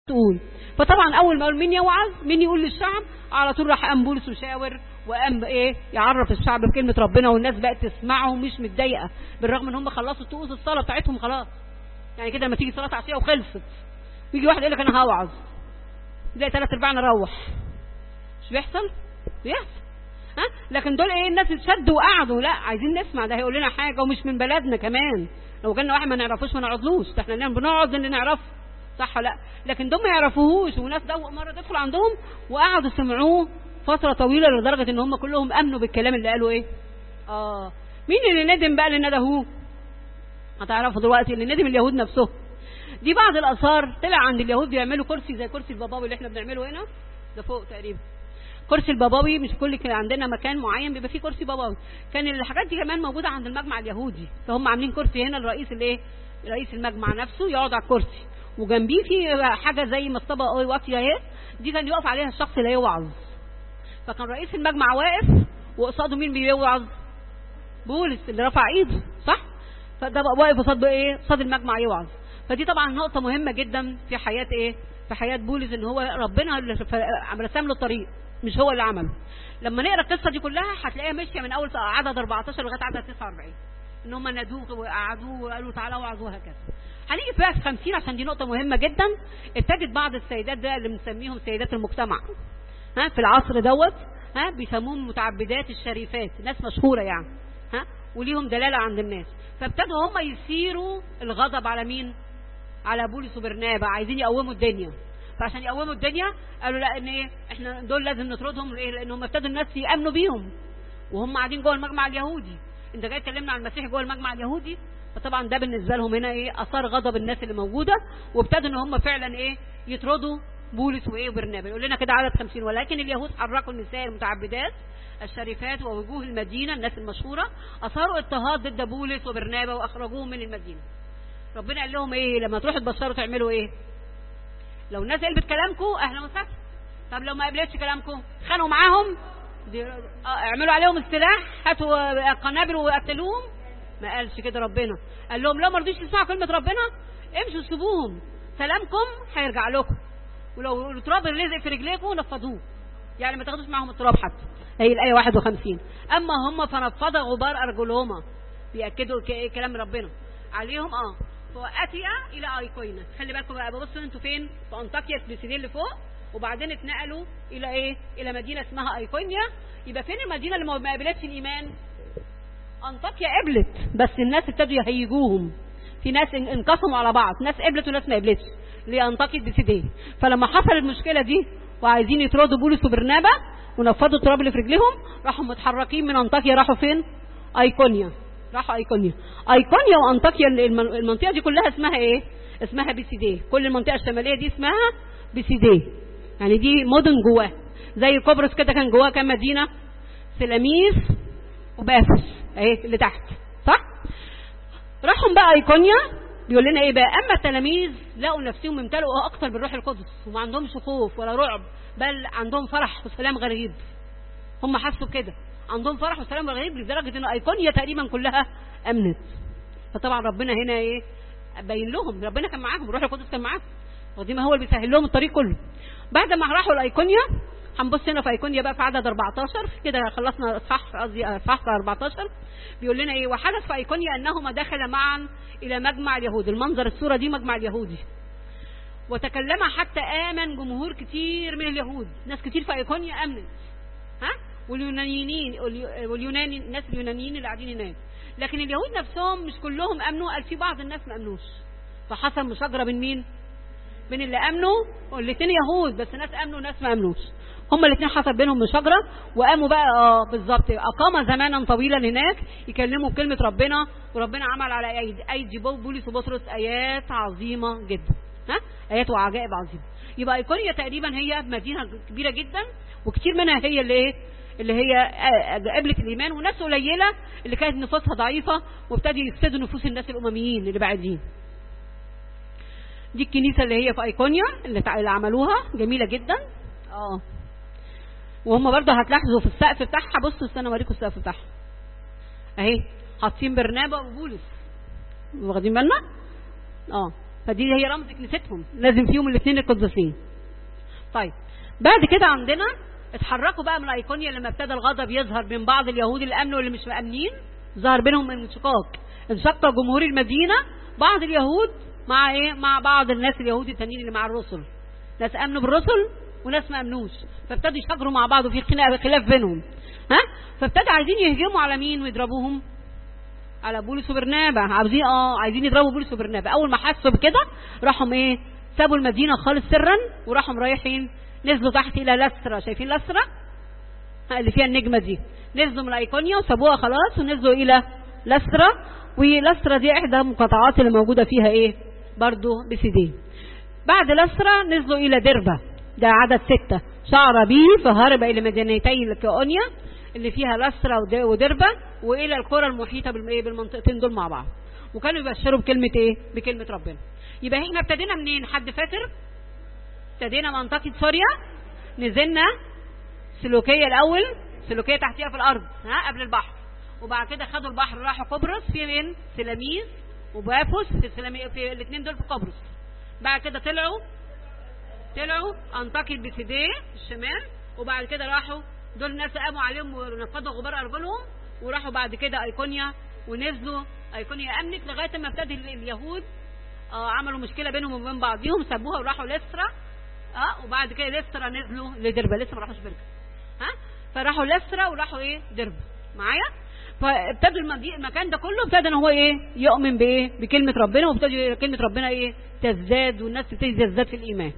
تقول فطبعا اول ما اقول مين يوعظ مين يقول للشعب على طول راح قام بولس وشاور وقام ايه يعرف الشعب بكلمه ربنا والناس بقت تسمعه ومش متضايقه بالرغم ان هم خلصوا طقوس الصلاه بتاعتهم خلاص يعني كده لما تيجي صلاه عشيه وخلصت ويجي واحد يقول لك انا هوعظ تلاقي ثلاث ارباعنا روح مش بيحصل بيحصل ها لكن دول ايه الناس اتشدوا وقعدوا لا عايزين نسمع ده هيقول لنا حاجه ومش من بلدنا كمان لو جالنا واحد ما نعرفوش ما نقعدلوش ده احنا بنقعد اللي نعرفه صح ولا لا لكن دول ما يعرفوهوش وناس دوق مره تدخل عندهم وقعدوا سمعوه فتره طويله لدرجه ان هم كلهم امنوا بالكلام اللي قالوا ايه اه مين اللي ندم بقى اللي ندهوه هتعرفوا دلوقتي اللي ندم اليهود نفسهم دي بعض الاثار طلع عند اليهود بيعملوا كرسي زي كرسي الباباوي اللي احنا بنعمله هنا ده فوق تقريبا كرسي الباباوي مش كل كان عندنا مكان معين بيبقى فيه كرسي باباوي كان الحاجات دي كمان موجوده عند المجمع اليهودي فهم عاملين كرسي هنا لرئيس الايه رئيس المجمع نفسه يقعد على الكرسي وجنبيه في حاجه زي مصطبه واطيه اهي دي كان يقف عليها الشخص اللي يوعظ فكان رئيس المجمع واقف وقصاده مين بيوعظ بولس اللي رفع ايده صح فده بقى واقف قصاد ايه قصاد المجمع يوعظ فدي طبعا نقطه مهمه جدا في حياه ايه في حياه بولس ان هو ربنا اللي رسم له الطريق مش هو اللي عمله لما نقرا القصه دي كلها هتلاقيها ماشيه من اول عدد 14 لغايه عدد 49 ان هم نادوه وقعدوه وقالوا تعالوا وعظوا وهكذا هنيجي بقى في 50 عشان دي نقطه مهمه جدا اتجد بعض السيدات ده اللي بنسميهم سيدات المجتمع ها في العصر دوت ها بيسموهم متعبدات الشريفات ناس مشهوره يعني ها وليهم دلاله عند الناس فابتدوا هم يثيروا الغضب على مين على بولس وبرنابا عايزين يقوموا الدنيا فعشان يقوموا الدنيا قالوا لا ان ايه احنا دول لازم نطردهم ليه لان هم ابتدوا الناس يامنوا بيهم وهم قاعدين جوه المجمع اليهودي انت جاي تكلمنا عن المسيح جوه المجمع اليهودي فطبعا ده بالنسبه لهم هنا ايه اثار غضب الناس اللي موجوده وابتدوا ان هم فعلا ايه يطردوا بولس وايه وبرنابا يقول لنا كده عدد 50 ولكن اليهود حركوا النساء المتعبدات الشريفات ووجوه المدينه الناس المشهوره اثاروا اضطهاد ضد بولس وبرنابا واخرجوهم من المدينه ربنا قال لهم ايه لما تروحوا تبشروا تعملوا ايه لو الناس قلبت كلامكم اهلا وسهلا طب لو ما قبلتش كلامكم خانوا معاهم دي... اه اعملوا عليهم السلاح هاتوا قنابل وقتلوهم ما قالش كده ربنا قال لهم لو ما رضيش تسمعوا كلمه ربنا امشوا سيبوهم سلامكم هيرجع لكم ولو التراب اللي لزق في رجليكم نفضوه يعني ما تاخدوش معاهم التراب حتى هي الايه 51 اما هم فنفض غبار ارجلهما بياكدوا كلام ربنا عليهم اه فاتي الى ايقونه خلي بالكم بقى بصوا انتوا فين في انطاكيا بسيدين اللي فوق وبعدين اتنقلوا الى ايه الى مدينه اسمها ايقونيا يبقى فين المدينه اللي ما قابلتش الايمان انطاكيا قبلت بس الناس ابتدوا يهيجوهم في ناس انقسموا على بعض ناس قبلت وناس ما قبلتش لانطاكيا بسيدين فلما حصل المشكله دي وعايزين يطردوا بولس وبرنابا ونفضوا التراب اللي في رجليهم راحوا متحركين من انطاكيا راحوا فين ايقونيا راحوا ايقونيا ايقونيا وانطاكيا المنطقه دي كلها اسمها ايه اسمها بيسيديه كل المنطقه الشماليه دي اسمها بيسيديه يعني دي مدن جواه زي قبرص كده كان جواه كام مدينه سلاميس وبافس اهي اللي تحت صح راحوا بقى ايقونيا بيقول لنا ايه بقى اما التلاميذ لقوا نفسهم امتلئوا اكتر بالروح القدس وما عندهمش خوف ولا رعب بل عندهم فرح وسلام غريب هم حسوا بكده عندهم فرح وسلام غريب لدرجه ان ايقونيا تقريبا كلها امنت فطبعا ربنا هنا ايه بين لهم ربنا كان معاهم الروح القدس كان معاهم ودي ما هو اللي بيسهل لهم الطريق كله بعد ما راحوا لايقونيا هنبص هنا في ايقونيا بقى في عدد 14 كده خلصنا اصحاح قصدي اصحاح 14 بيقول لنا ايه وحدث في ايقونيا انهما دخل معا الى مجمع اليهود المنظر الصوره دي مجمع اليهودي وتكلم حتى امن جمهور كتير من اليهود ناس كتير في ايقونيا امنت ها واليونانيين واليوناني الناس اليونانيين اللي قاعدين هناك لكن اليهود نفسهم مش كلهم امنوا قال في بعض الناس ما امنوش فحصل مشاجره بين مين بين اللي امنوا والاثنين يهود بس ناس امنوا وناس ما امنوش هما الاثنين حصل بينهم مشاجره وقاموا بقى اه بالظبط اقام زمانا طويلا هناك يكلموا بكلمه ربنا وربنا عمل على ايدي ايدي بولس وبطرس ايات عظيمه جدا ها ايات وعجائب عظيمه يبقى ايقونيا تقريبا هي مدينه كبيره جدا وكتير منها هي اللي ايه اللي هي قبلت الايمان وناس قليله اللي كانت نفوسها ضعيفه وابتدوا يفسدوا نفوس الناس الامميين اللي بعدين دي الكنيسه اللي هي في ايقونيا اللي, اللي عملوها جميله جدا اه وهم برضه هتلاحظوا في السقف بتاعها بصوا استنى اوريكم السقف بتاعها اهي حاطين برنابا وبولس واخدين بالنا اه فدي هي رمز كنيستهم لازم فيهم الاثنين القديسين طيب بعد كده عندنا اتحركوا بقى من ايقونيا لما ابتدى الغضب يظهر من بعض اليهود اللي امنوا واللي مش مامنين ظهر بينهم انشقاق انشق جمهور المدينه بعض اليهود مع ايه مع بعض الناس اليهود التانيين اللي مع الرسل ناس امنوا بالرسل وناس ما امنوش فابتدوا يشاجروا مع بعض وفي خلاف بينهم ها فابتدوا عايزين يهجموا على مين ويضربوهم على بولس وبرنابا عاوزين اه عايزين يضربوا بولس وبرنابا اول ما حسوا بكده راحوا ايه سابوا المدينه خالص سرا وراحوا رايحين نزلوا تحت الى لسرا شايفين لسرا اللي فيها النجمه دي نزلوا من ايقونيا وسابوها خلاص ونزلوا الى لسرا ولسرا دي احدى المقاطعات اللي موجوده فيها ايه برضو بسيدين بعد لسرا نزلوا الى دربه ده عدد ستة شعر بيه فهرب الى مدينتي لكيونيا اللي فيها لسرا ودربه والى القرى المحيطه بالمنطقتين دول مع بعض وكانوا يبشروا بكلمه ايه بكلمه ربنا يبقى احنا ابتدينا منين حد فاكر ابتدينا منطقه سوريا نزلنا سلوكيه الاول سلوكيه تحتيها في الارض ها قبل البحر وبعد كده خدوا البحر راحوا قبرص في مين سلاميس وبافوس في سلامي في الاثنين دول في قبرص بعد كده طلعوا طلعوا انطاكي بسيديه الشمال وبعد كده راحوا دول ناس قاموا عليهم ونفضوا غبار ارجلهم وراحوا بعد كده ايقونيا ونزلوا ايقونيا امنت لغايه ما ابتدى اليهود آه عملوا مشكله بينهم وبين بعضهم سابوها وراحوا لسرا اه وبعد كده لسرا نزلوا لدربه لسه ما راحوش برجه ها فراحوا لسرا وراحوا ايه دربه معايا فابتدوا المكان ده كله ابتدى ان هو ايه يؤمن بايه بكلمه ربنا وابتدى كلمه ربنا ايه تزداد والناس تبتدي تزداد في الايمان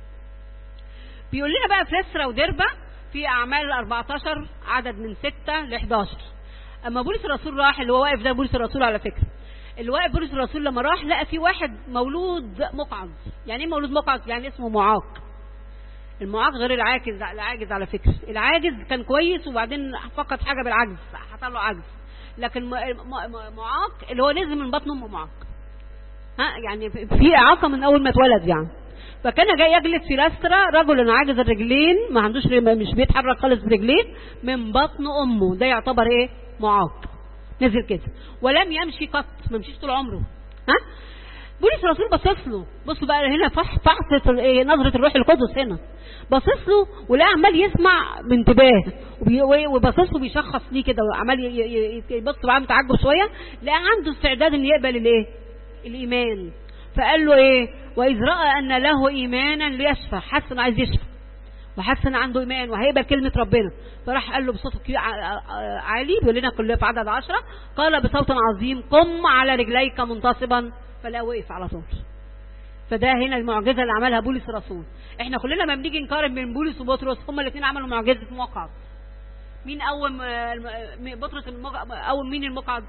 بيقول لنا بقى في لسرا ودربه في اعمال 14 عدد من 6 ل 11 اما بولس الرسول راح اللي هو واقف ده بولس الرسول على فكره اللي واقف بولس الرسول لما راح لقى في واحد مولود مقعد يعني ايه مولود مقعد يعني اسمه معاق المعاق غير العاجز العاجز على فكره العاجز كان كويس وبعدين فقد حاجه بالعجز حصل له عجز لكن معاق اللي هو نزل من بطن امه معاق ها يعني في اعاقه من اول ما اتولد يعني فكان جاي يجلس في لسترا رجل عاجز الرجلين ما عندوش مش بيتحرك خالص برجلين من بطن امه ده يعتبر ايه معاق نزل كده ولم يمشي قط ما مشيش طول عمره ها بولس الرسول باصص له بصوا بقى هنا فحص فحص نظره الروح القدس هنا باصص له ولا عمال يسمع بانتباه وباصص له بيشخص ليه كده وعمال يبص معاه متعجب شويه لقى عنده استعداد ان يقبل الايه الايمان فقال له ايه واذ راى ان له ايمانا ليشفى حس انه عايز يشفى وحس ان عنده ايمان وهيقبل كلمه ربنا فراح قال له بصوت عالي بيقول لنا كلنا في عدد عشرة قال بصوت عظيم قم على رجليك منتصبا فلا وقف على طول فده هنا المعجزه اللي عملها بولس الرسول احنا كلنا ما بنيجي نقارن بين بولس وبطرس هما الاثنين عملوا معجزه مقعد مين قوم بطرس قوم مين المقعد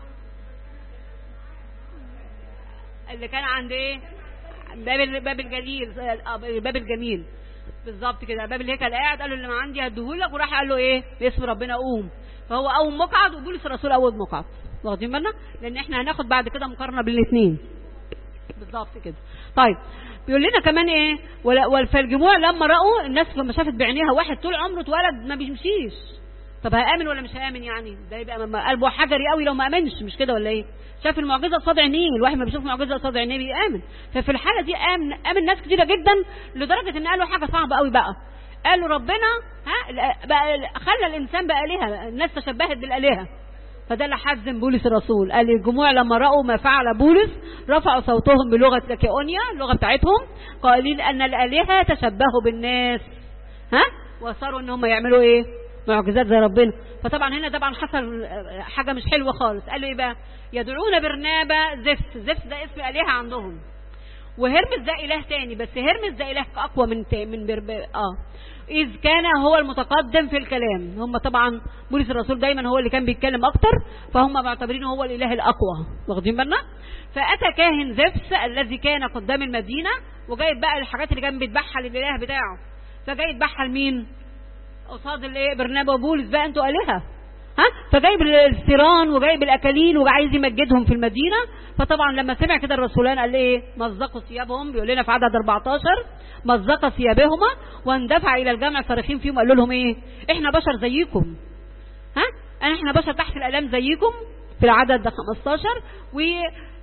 اللي كان عند ايه باب باب الجليل باب الجميل بالظبط كده باب الهيكل قاعد قال له اللي ما عندي هديهولك وراح قال له ايه باسم ربنا قوم فهو قوم مقعد وبولس الرسول قوم مقعد واخدين بالنا لان احنا هناخد بعد كده مقارنه بين الاثنين بالظبط كده طيب بيقول لنا كمان ايه فالجموع لما راوا الناس لما شافت بعينيها واحد طول عمره اتولد ما بيمشيش طب هيامن ولا مش هيامن يعني ده يبقى قلبه حجري قوي لو ما امنش مش كده ولا ايه شاف المعجزه قصاد عينيه الواحد ما بيشوف معجزه قصاد عينيه بيامن ففي الحاله دي امن امن ناس كتيره جدا لدرجه ان قالوا حاجه صعبه قوي بقى قالوا ربنا ها بقى خلى الانسان بقى الهه الناس تشبهت بالالهه فده اللي حزن بولس الرسول قال الجموع لما راوا ما فعل بولس رفعوا صوتهم بلغه لكيونيا اللغه بتاعتهم قائلين ان الالهه تشبهوا بالناس ها وصاروا ان هم يعملوا ايه معجزات زي ربنا فطبعا هنا طبعا حصل حاجه مش حلوه خالص قالوا ايه بقى يدعون برنابا زفت زفت ده اسم الهه عندهم وهرمس ده اله تاني بس هرمس ده اله اقوى من من برب... اه إذ كان هو المتقدم في الكلام هم طبعا بولس الرسول دايما هو اللي كان بيتكلم أكتر فهم معتبرينه هو الإله الأقوى واخدين بالنا فأتى كاهن زفس الذي كان قدام المدينة وجايب بقى الحاجات اللي كان بيذبحها للإله بتاعه فجاي يذبحها لمين قصاد الايه برنابا وبولس بقى انتوا آلهة ها فجايب الثيران وجايب الاكاليل وعايز يمجدهم في المدينه فطبعا لما سمع كده الرسولان قال ايه مزقوا ثيابهم بيقول لنا في عدد 14 مزق ثيابهما واندفع الى الجمع صارخين فيهم قالوا لهم ايه احنا بشر زيكم ها احنا بشر تحت الالام زيكم في العدد ده 15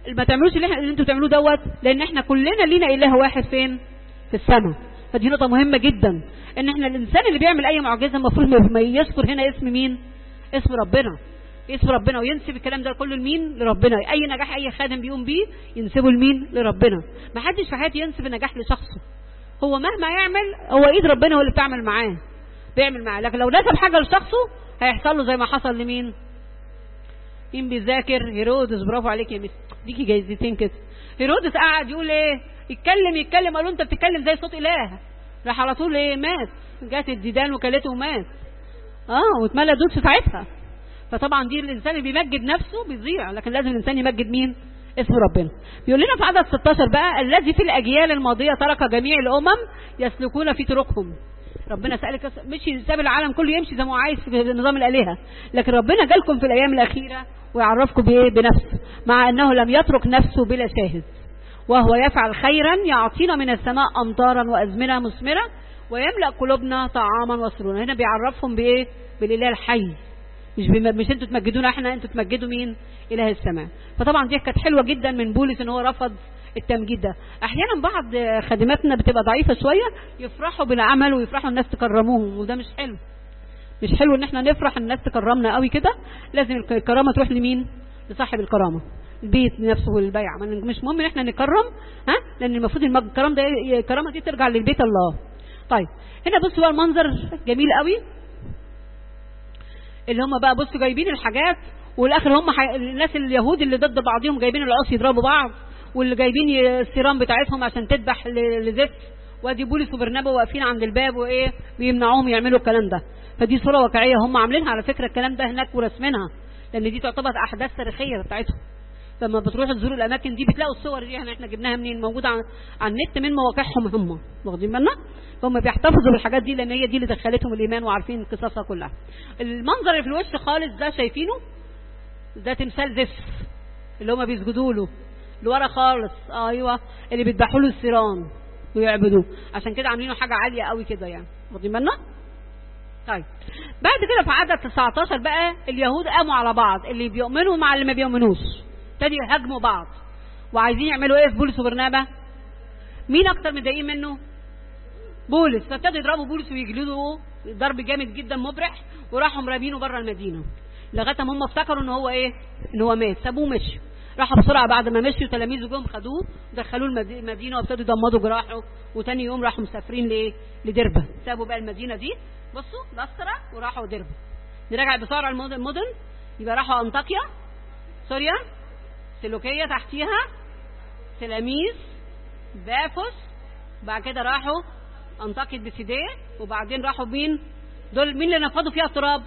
ما تعملوش اللي, احنا اللي انتوا بتعملوه دوت لان احنا كلنا لينا اله واحد فين في السماء فدي نقطه مهمه جدا ان احنا الانسان اللي بيعمل اي معجزه المفروض ما يذكر هنا اسم مين اسم ربنا اسم ربنا وينسب الكلام ده كله لمين لربنا اي نجاح اي خادم بيقوم بيه ينسبه لمين لربنا ما حدش في حياته ينسب النجاح لشخصه هو مهما يعمل هو ايد ربنا هو اللي بتعمل معاه بيعمل معاه لكن لو نسب حاجه لشخصه هيحصل له زي ما حصل لمين مين بيذاكر هيرودس برافو عليك يا مس ديكي جايزتين كده هيرودس قعد يقول ايه يتكلم يتكلم قالوا انت بتتكلم زي صوت اله راح على طول ايه مات جات الديدان وكلته ومات اه واتملى دود في ساعتها فطبعا دي الانسان اللي بيمجد نفسه بيضيع لكن لازم الانسان يمجد مين اسم ربنا بيقول لنا في عدد 16 بقى الذي في الاجيال الماضيه ترك جميع الامم يسلكون في طرقهم ربنا سألك مش ساب العالم كله يمشي زي ما هو عايز في نظام الآلهة لكن ربنا جالكم في الأيام الأخيرة ويعرفكم بإيه بنفسه مع أنه لم يترك نفسه بلا شاهد وهو يفعل خيرا يعطينا من السماء أمطارا وأزمنة مثمرة ويملأ قلوبنا طعاما وسرورا هنا بيعرفهم بإيه بالإله الحي مش بم... مش انتوا تمجدونا احنا انتوا تمجدوا مين اله السماء فطبعا دي كانت حلوه جدا من بولس ان هو رفض التمجيد ده احيانا بعض خادماتنا بتبقى ضعيفه شويه يفرحوا بالعمل ويفرحوا الناس تكرموهم وده مش حلو مش حلو ان احنا نفرح الناس تكرمنا قوي كده لازم الكرامه تروح لمين لصاحب الكرامه البيت نفسه والبيع مش مهم ان احنا نكرم ها لان المفروض الكرام ده الكرامه دي ترجع للبيت الله طيب هنا بصوا بقى المنظر جميل قوي اللي هم بقى بصوا جايبين الحاجات والاخر هم حي... الناس اليهود اللي ضد بعضهم جايبين العصي يضربوا بعض واللي جايبين السيران بتاعتهم عشان تذبح لزفت وادي بولس وبرنابا واقفين عند الباب وايه بيمنعوهم يعملوا الكلام ده فدي صوره واقعيه هم عاملينها على فكره الكلام ده هناك ورسمينها لان دي تعتبر احداث تاريخيه بتاعتهم لما بتروحوا تزوروا الاماكن دي بتلاقوا الصور دي يعني احنا جبناها منين موجوده على, على النت من مواقعهم هم واخدين بالنا هم بيحتفظوا بالحاجات دي لان هي دي اللي دخلتهم الايمان وعارفين قصصها كلها المنظر اللي في الوش خالص ده شايفينه ده تمثال زفت اللي هم بيسجدوا له لورا خالص ايوه اللي بيذبحوا له السيران ويعبدوه عشان كده عاملينه حاجه عاليه قوي كده يعني واخدين بالنا طيب بعد كده في عدد 19 بقى اليهود قاموا على بعض اللي بيؤمنوا مع اللي ما بيؤمنوش ابتدوا يهاجموا بعض وعايزين يعملوا ايه في بولس وبرنابا مين اكتر متضايقين منه بولس فابتدوا يضربوا بولس ويجلدوا ضرب جامد جدا مبرح وراحوا مرابينه بره المدينه لغايه ما هم افتكروا ان هو ايه ان هو مات سابوه مشي راحوا بسرعه بعد ما مشيوا تلاميذه جم خدوه دخلوه المدينه وابتدوا يضمدوا جراحه وتاني يوم راحوا مسافرين لايه لدربه سابوا بقى المدينه دي بصوا لسترا وراحوا دربه نراجع بسرعه المدن المدن يبقى راحوا انطاكيا سوريا سلوكيه تحتيها سلاميس بافوس بعد كده راحوا انطاكيا بسيديه وبعدين راحوا مين دول مين اللي نفضوا فيها التراب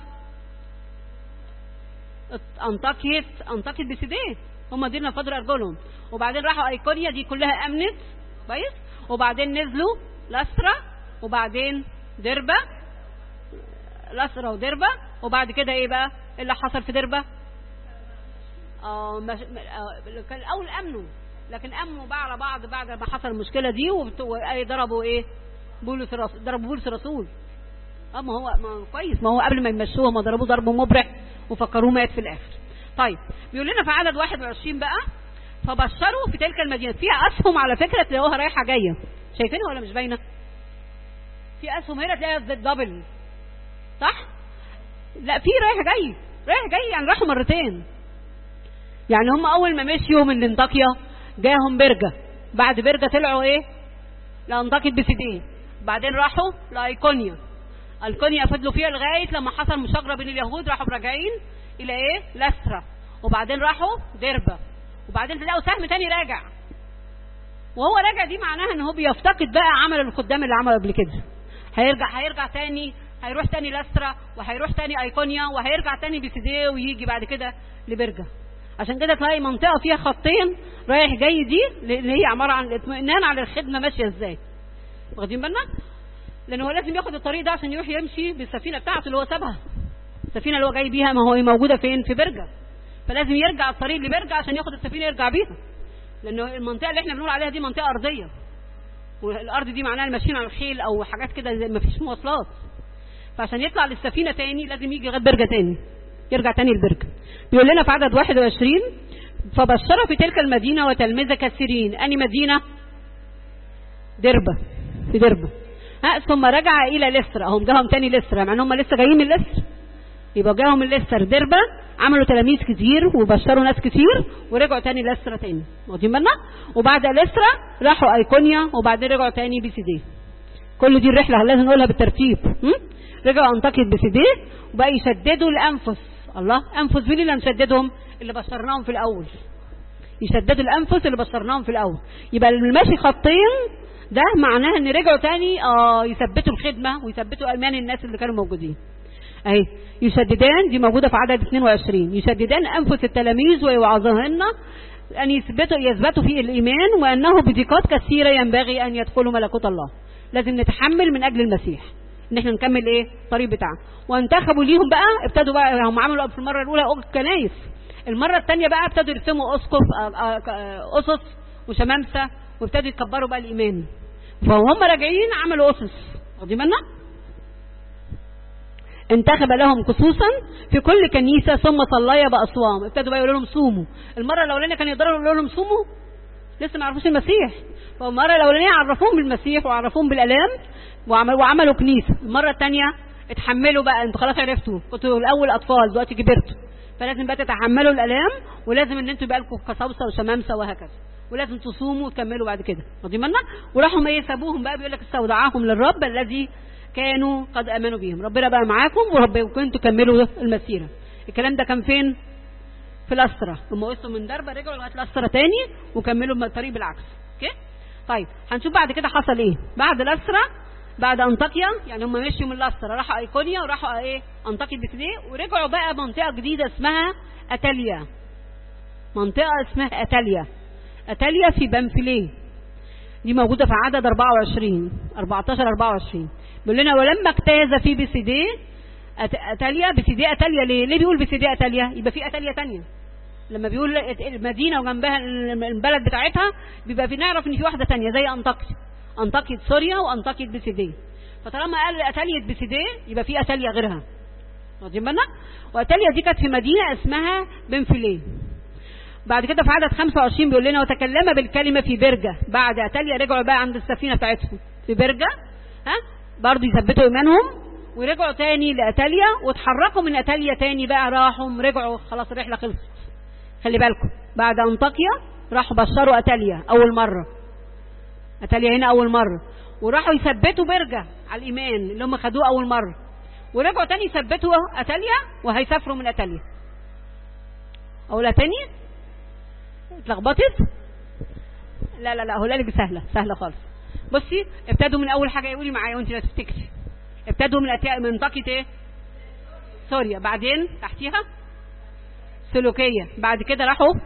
انطاكيا انطاكيا بسيديه هم دي اللي نفضوا رجلهم وبعدين راحوا ايقونيا دي كلها امنت كويس وبعدين نزلوا لسترا وبعدين دربة لسترا ودربة وبعد كده ايه بقى اللي حصل في دربة اه مش... آه كان الاول امنوا لكن امنوا بقى على بعض بعد ما حصل المشكله دي وضربوا ايه بولس الرسول ضربوا بولس الرسول اه ما هو ما هو كويس ما هو قبل ما يمشوه ما ضربوه ضرب مبرح وفكروه مات في الاخر طيب بيقول لنا في عدد 21 بقى فبشروا في تلك المدينه في اسهم على فكره تلاقوها رايحه جايه شايفينها ولا مش باينه في اسهم هنا تلاقيها دبل صح لا في رايح جاي رايح جاي يعني راحوا مرتين يعني هم اول ما مشيوا من انطاكيا جاهم برجة بعد برجة طلعوا ايه لانطاكيا بسيدين بعدين راحوا لايكونيا ايكونيا فضلوا فيها لغايه لما حصل مشاجره بين اليهود راحوا راجعين الى ايه لسترا وبعدين راحوا ديربا وبعدين تلاقوا سهم تاني راجع وهو راجع دي معناها ان هو بيفتقد بقى عمل الخدام اللي عمله قبل كده هيرجع هيرجع تاني هيروح تاني لسترا وهيروح تاني ايقونيا وهيرجع تاني بسيديه ويجي بعد كده لبرجة عشان كده تلاقي منطقه فيها خطين رايح جاي دي اللي هي عباره عن الاطمئنان على الخدمه ماشيه ازاي واخدين بالنا لان هو لازم ياخد الطريق ده عشان يروح يمشي بالسفينه بتاعته اللي هو سابها السفينه اللي هو جاي بيها ما هو موجوده فين في برجة فلازم يرجع الطريق لبرجة عشان ياخد السفينه يرجع بيها لانه المنطقه اللي احنا بنقول عليها دي منطقه ارضيه والارض دي معناها ماشيين على الخيل او حاجات كده زي ما فيش مواصلات فعشان يطلع للسفينه تاني لازم يجي لغايه برجة تاني يرجع تاني لبرجة بيقول لنا في عدد 21 فبشر في تلك المدينة وتلمذة كثيرين أني مدينة دربة في دربة ها ثم رجع إلى لسرة هم جاهم تاني لسرة مع أنهم لسه جايين من لسرة يبقى جاهم من لسر دربة عملوا تلاميذ كتير وبشروا ناس كتير ورجعوا تاني لسرة تاني واخدين بالنا وبعد لسرة راحوا ايقونيا وبعدين رجعوا تاني بي سي دي كل دي الرحلة لازم نقولها بالترتيب م? رجعوا انطاكية بي سي دي وبقى يشددوا الانفس الله انفس مين اللي نشددهم اللي بشرناهم في الاول يشددوا الانفس اللي بشرناهم في الاول يبقى الماشي خطين ده معناه ان رجعوا تاني اه يثبتوا الخدمة ويثبتوا ايمان الناس اللي كانوا موجودين اهي يشددان دي موجودة في عدد 22 يشددان انفس التلاميذ ويوعظهن ان يثبتوا يثبتوا في الايمان وانه بضيقات كثيرة ينبغي ان يدخلوا ملكوت الله لازم نتحمل من اجل المسيح ان احنا نكمل ايه الطريق بتاعنا وانتخبوا ليهم بقى ابتدوا بقى هم عملوا في المرة الاولى كنايس المرة الثانية بقى ابتدوا يرسموا اسقف اسس وشمامسة وابتدوا يكبروا بقى الايمان فهم راجعين عملوا اسس واخدين بالنا انتخب لهم خصوصا في كل كنيسة ثم صليا بأصوام ابتدوا بقى يقولوا لهم صوموا المرة الأولانية كانوا يقدروا يقولوا لهم صوموا لسه ما يعرفوش المسيح فالمرة الأولانية عرفوهم بالمسيح وعرفوهم بالألام وعمل وعملوا كنيسة المرة الثانية اتحملوا بقى انتوا خلاص عرفتوا كنتوا الأول أطفال دلوقتي كبرتوا فلازم بقى تتحملوا الألام ولازم ان انتوا يبقى لكم قصاوصة وشمامسة وهكذا ولازم تصوموا وتكملوا بعد كده واخدين بالنا وراحوا ما يسابوهم بقى بيقول لك استودعاهم للرب الذي كانوا قد امنوا بيهم ربنا بقى معاكم وربكم تكملوا المسيره الكلام ده كان فين في الاسره لما وصلوا من دربه رجعوا لغايه الاسره تاني وكملوا الطريق بالعكس اوكي طيب هنشوف بعد كده حصل ايه بعد الاسره بعد انطاكيا يعني هم مشيوا من الاسره راحوا ايقونيا وراحوا ايه انطاكيا بكديه ورجعوا بقى منطقه جديده اسمها اتاليا منطقه اسمها اتاليا اتاليا في بنفليه دي موجوده في عدد 24 14 24 بيقول لنا ولما اجتاز في بسيدي اتاليا بسيدي اتاليا ليه ليه بيقول بسيدي اتاليا يبقى في اتاليا تانية لما بيقول المدينه وجنبها البلد بتاعتها بيبقى في نعرف ان في واحده تانية زي انطاكيا انطاكيا سوريا وانطاكيا بسيدي فطالما قال اتاليا بسيدي يبقى في اتاليا غيرها واخدين بالنا واتاليا دي كانت في مدينه اسمها بنفليه بعد كده في عدد 25 بيقول لنا وتكلم بالكلمه في برجه بعد اتاليا رجعوا بقى عند السفينه بتاعتهم في برجه ها برضه يثبتوا ايمانهم ورجعوا تاني لاتاليا واتحركوا من اتاليا تاني بقى راحوا رجعوا خلاص الرحله خلصت خلي بالكم بعد انطاكيا راحوا بشروا اتاليا اول مره اتاليا هنا اول مره وراحوا يثبتوا برجه على الايمان اللي هم خدوه اول مره ورجعوا تاني يثبتوا اتاليا وهيسافروا من اتاليا اقولها تاني اتلخبطت لا لا لا هقولها لك سهله سهله خالص بصي ابتدوا من اول حاجه قولي معايا وانت لا تفتكري ابتدوا من أتي... منطقه ايه سوريا بعدين تحتيها سلوكيه بعد كده راحوا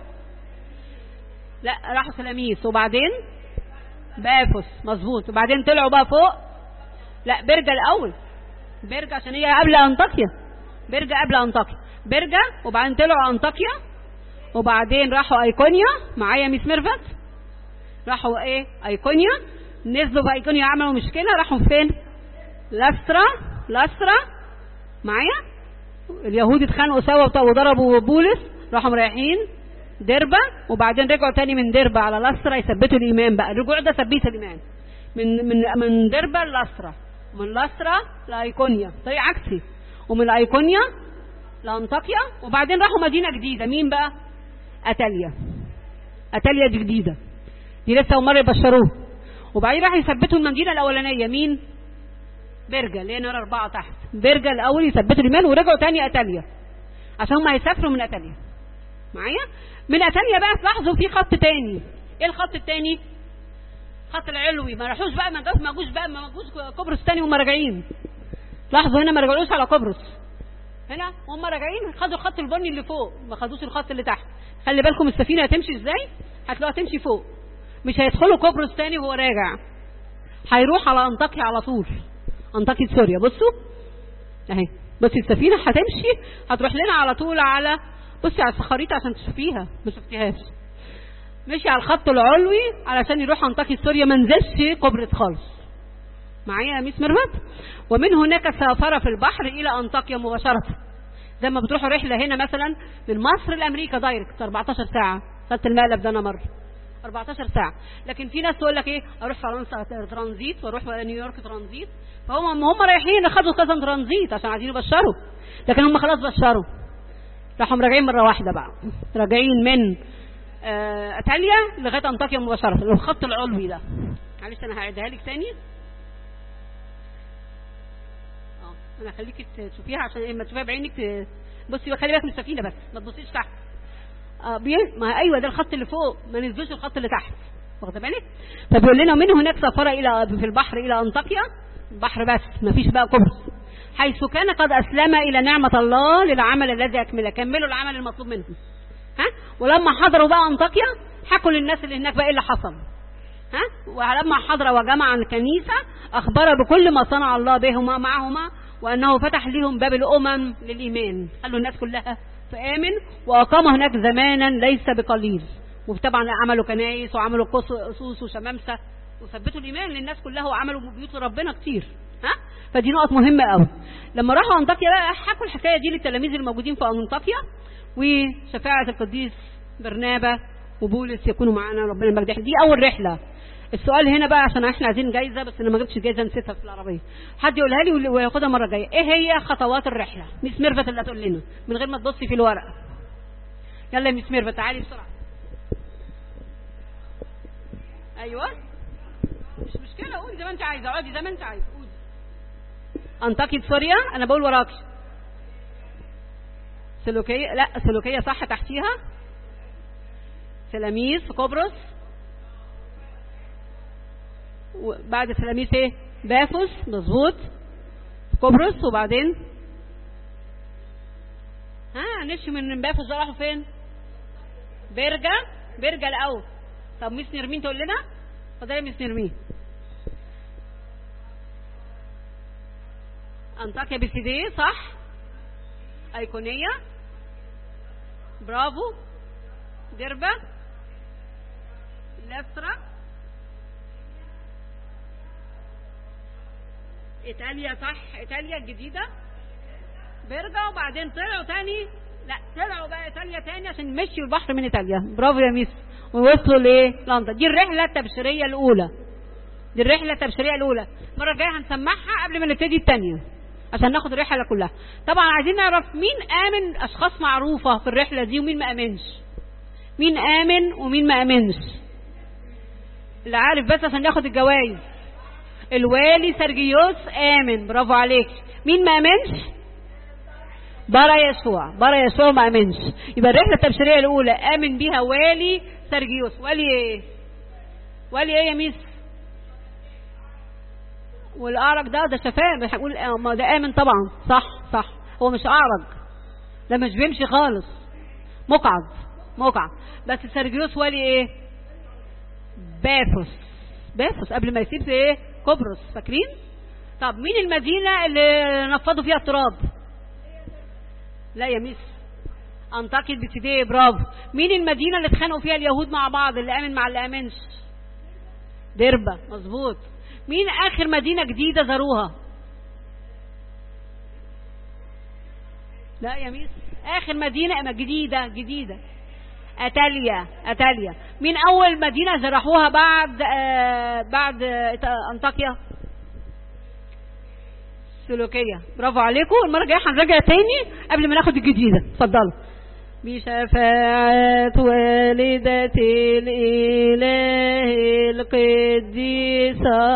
لا راحوا سلاميس وبعدين بافوس مظبوط وبعدين طلعوا بقى فوق لا برجة الاول برجة عشان هي قبل انطاكيا برجة قبل انطاكيا برجة وبعدين طلعوا انطاكيا وبعدين راحوا ايقونيا معايا ميس ميرفت راحوا ايه ايقونيا نزلوا في ايقونيا عملوا مشكله راحوا فين لسترا لسترا معايا اليهود اتخانقوا سوا وضربوا بولس راحوا رايحين دربة وبعدين رجعوا تاني من دربة على لسترا يثبتوا الايمان بقى الرجوع ده ثبيت الايمان من من من دربة للسترا من لسترا لايقونيا طريق عكسي ومن ايقونيا لانطاكيا وبعدين راحوا مدينه جديده مين بقى اتاليا اتاليا دي جديده دي لسه اول مره يبشروه وبعدين راح يثبتوا المدينه الاولانيه مين برجة اللي هي نار أربعة تحت برجة الأول يثبتوا الإيمان ورجعوا تاني أتاليا عشان هم هيسافروا من أتاليا معايا من أتاليا بقى تلاحظوا في خط تاني إيه الخط التاني خط العلوي ما راحوش بقى ما جوش ما جوش بقى ما جوش قبرص تاني وهم راجعين لاحظوا هنا ما رجعوش على قبرص هنا وهم راجعين خدوا الخط البني اللي فوق ما خدوش الخط اللي تحت خلي بالكم السفينه هتمشي ازاي هتلاقوها تمشي فوق مش هيدخلوا قبرص تاني وهو راجع هيروح على انطاكيا على طول انطاكيا سوريا بصوا اهي بصي السفينه هتمشي هتروح لنا على طول على بصي على الخريطه عشان تشوفيها ما شفتيهاش مشي على الخط العلوي علشان يروح انطاكيا سوريا ما نزلش قبرص خالص معايا يا ميس مرمت ومن هناك سافر في البحر الى انطاكيا مباشره زي ما بتروحوا رحله هنا مثلا من مصر لامريكا دايركت 14 ساعه خدت المقلب ده انا مره 14 ساعه لكن في ناس تقول لك ايه اروح فرنسا ترانزيت واروح نيويورك ترانزيت فهم هم رايحين خدوا كذا ترانزيت عشان عايزين يبشروا لكن هم خلاص بشروا راحوا راجعين مره واحده بقى راجعين من آه، ايطاليا لغايه انطاكيا مباشره الخط العلوي ده معلش انا هعيدها لك تاني اه انا هخليك تشوفيها عشان لما تشوفيها بعينك ت- بصي خلي بالك من السفينه بس ما تبصيش تحت آه بي... ما ايوه ده الخط اللي فوق ما ننزلش الخط اللي تحت واخده بالك فبيقول لنا من هناك سافر الى في البحر الى انطاكيا بحر بس ما فيش بقى قبرص حيث كان قد اسلم الى نعمه الله للعمل الذي اكمله كملوا العمل المطلوب منهم ها ولما حضروا بقى انطاكيا حكوا للناس اللي هناك بقى ايه اللي حصل ها ولما حضر وجمع الكنيسة أخبر بكل ما صنع الله بهما معهما وأنه فتح لهم باب الأمم للإيمان خلوا الناس كلها فآمن وأقام هناك زمانا ليس بقليل وطبعا عملوا كنايس وعملوا قص- قصوص وشمامسة وثبتوا الإيمان للناس كلها وعملوا بيوت ربنا كتير ها فدي نقط مهمة قوي لما راحوا أنطاكيا بقى حكوا الحكاية دي للتلاميذ الموجودين في أنطاكيا وشفاعة القديس برنابا وبولس يكونوا معانا ربنا المجد دي أول رحلة السؤال هنا بقى عشان احنا عايزين جايزه بس انا ما جبتش جايزه نسيتها في العربيه حد يقولها لي وال- وياخدها المره الجايه ايه هي خطوات الرحله ميس ميرفت اللي هتقول لنا من غير ما تبصي في الورق يلا يا ميس ميرفت تعالي بسرعه ايوه مش مشكله قولي زي ما انت عايزه اقعدي زي ما انت عايزه قولي انطاكي سوريا انا بقول وراكي سلوكيه لا سلوكيه صح تحتيها سلاميس في قبرص وبعد سلاميس ايه بافوس مظبوط في قبرص وبعدين ها نمشي من بافوس بقى راحوا فين برجة برجة الاول طب ميس نرمين تقول لنا اتفضلي يا ميس نرمين انطاكيا بسيديه صح ايقونيه برافو دربة لسترا ايطاليا صح ايطاليا الجديدة برجع وبعدين طلعوا تاني لا طلعوا بقى ايطاليا تاني عشان مشيوا البحر من ايطاليا برافو يا ميس ووصلوا لايه لندن دي الرحلة التبشيرية الاولى دي الرحلة التبشيرية الاولى المرة الجاية هنسمعها قبل ما نبتدي التانية عشان ناخد الرحلة كلها طبعا عايزين نعرف مين امن اشخاص معروفة في الرحلة دي ومين ما امنش مين امن ومين ما امنش اللي عارف بس عشان ناخد الجوائز الوالي سرجيوس امن برافو عليك مين ما امنش برا يسوع برا يسوع ما امنش يبقى الرحله التبشيريه الاولى امن بيها والي سرجيوس والي ايه والي ايه يا ميس والاعرج ده ده شفاه هنقول آه، ما ده امن طبعا صح صح هو مش اعرج ده مش بيمشي خالص مقعد مقعد بس سرجيوس والي ايه بافوس بافوس قبل ما يسيب ايه قبرص فاكرين طب مين المدينة اللي نفضوا فيها التراب لا يا ميس انطاكيا بتديه برافو مين المدينة اللي اتخانقوا فيها اليهود مع بعض اللي امن مع اللي امنش دربة مظبوط مين اخر مدينة جديدة زاروها لا يا ميس اخر مدينة جديدة جديدة اتاليا اتاليا مين اول مدينة زرحوها بعد آه بعد آه انطاكيا سلوكية برافو عليكم المرة الجاية هنراجع تاني قبل ما ناخد الجديدة اتفضلوا بشفاعة والدة الإله القديسة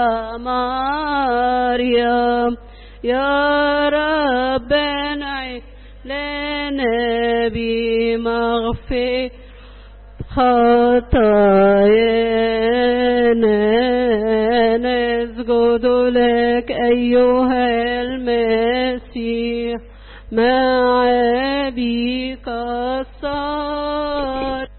مريم يا ربنا لنا بمغفرة خطايانا نسجد لك أيها المسيح مع أبيك الصار